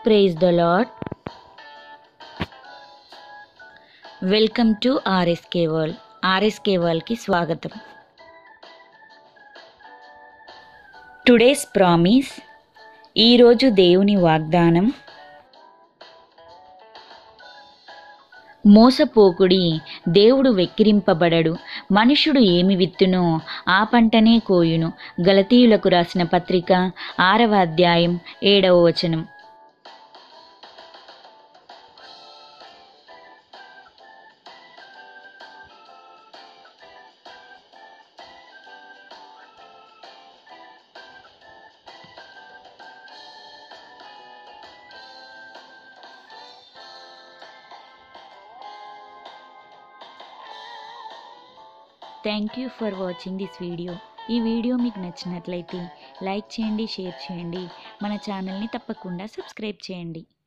praise the Lord welcome to RSK world RSK వరల్డ్కి స్వాగతం today's promise ఈరోజు దేవుని వాగ్దానం మోసపోకుడి దేవుడు వెక్కిరింపబడడు మనుషుడు ఏమి విత్తునో ఆ పంటనే కోయును గలతీయులకు రాసిన పత్రిక ఆరవ అధ్యాయం ఏడవ వచనం thank you for watching this video ఈ వీడియో మీకు నచ్చినట్లయితే లైక్ చేయండి షేర్ చేయండి మన ఛానల్ని తప్పకుండా సబ్స్క్రైబ్ చేయండి